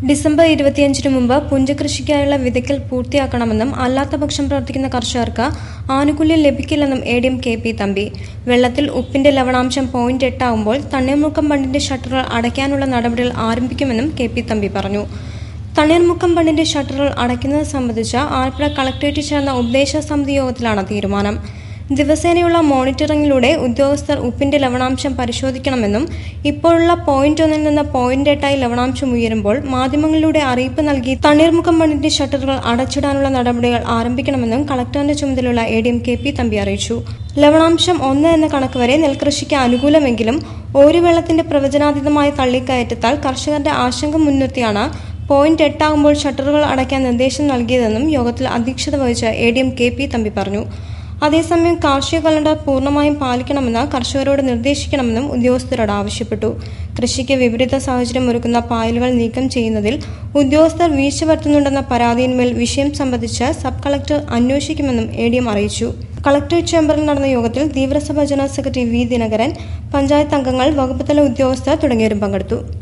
December ഇരുപത്തിയഞ്ചിന് മുമ്പ് പുഞ്ചകൃഷിക്കായുള്ള വിതയ്ക്കൽ പൂർത്തിയാക്കണമെന്നും അല്ലാത്തപക്ഷം പ്രവർത്തിക്കുന്ന കർഷകർക്ക് ആനുകൂല്യം ലഭിക്കില്ലെന്നും A D M K P Thampi വെള്ളത്തിൽ ഉപ്പിന്റെ ലവണാംശം പോയിന്റ് എട്ടാവുമ്പോൾ തണ്ണീർമുക്കം ബണ്ടിന്റെ ഷട്ടറുകൾ അടയ്ക്കാനുള്ള നടപടികൾ ആരംഭിക്കുമെന്നും കെ പി തമ്പി പറഞ്ഞു തണ്ണീർമുക്കം ബണ്ടിന്റെ ഷട്ടറുകൾ അടയ്ക്കുന്നത് സംബന്ധിച്ച് ആലപ്പുഴ കളക്ടറേറ്റിൽ ചേർന്ന ഉപദേശ സമിതി യോഗത്തിലാണ് തീരുമാനം ദിവസേനയുള്ള മോണിറ്ററിംഗിലൂടെ ഉദ്യോഗസ്ഥർ ഉപ്പിന്റെ ലവണാംശം പരിശോധിക്കണമെന്നും ഇപ്പോഴുള്ള പോയിന്റ് ഒന്നിൽ നിന്ന് പോയിന്റ് എട്ടായി ലവണാംശം ഉയരുമ്പോൾ മാധ്യമങ്ങളിലൂടെ അറിയിപ്പ് നൽകി തണ്ണീർമുക്കം ബണ്ടിന്റെ ഷട്ടറുകൾ അടച്ചിടാനുള്ള നടപടികൾ ആരംഭിക്കണമെന്നും കളക്ടറിന്റെ ചുമതലയുള്ള A D M K P Thampi അറിയിച്ചു ലവണാംശം ഒന്ന് എന്ന കണക്ക് വരെ നെൽകൃഷിക്ക് അനുകൂലമെങ്കിലും ഒരു വെള്ളത്തിന്റെ പ്രവചനാതീതമായ തള്ളിക്കയറ്റത്താൽ കർഷകരുടെ ആശങ്ക മുൻനിർത്തിയാണ് പോയിന്റ് എട്ടാകുമ്പോൾ ഷട്ടറുകൾ അടയ്ക്കാൻ നിർദ്ദേശം നൽകിയതെന്നും യോഗത്തിൽ അധ്യക്ഷത വഹിച്ച A D M K P Thampi പറഞ്ഞു അതേസമയം കാർഷിക കലണ്ടർ പൂർണ്ണമായും പാലിക്കണമെന്ന് കർഷകരോട് നിർദ്ദേശിക്കണമെന്നും ഉദ്യോഗസ്ഥരോട് ആവശ്യപ്പെട്ടു കൃഷിക്ക് വിപരീത സാഹചര്യം ഒരുക്കുന്ന പായലുകൾ നീക്കം ചെയ്യുന്നതിൽ ഉദ്യോഗസ്ഥർ വീഴ്ച വരുത്തുന്നുണ്ടെന്ന പരാതിയിന്മേൽ വിഷയം സംബന്ധിച്ച് സബ് കളക്ടർ അന്വേഷിക്കുമെന്നും എ ഡി എം അറിയിച്ചു കളക്ടറേറ്റ് ചേംബറിൽ നടന്ന യോഗത്തിൽ തീവ്രസഭ general secretary V Dinakaran panchayat അംഗങ്ങൾ വകുപ്പുതല ഉദ്യോഗസ്ഥർ തുടങ്ങിയവരും പങ്കെടുത്തു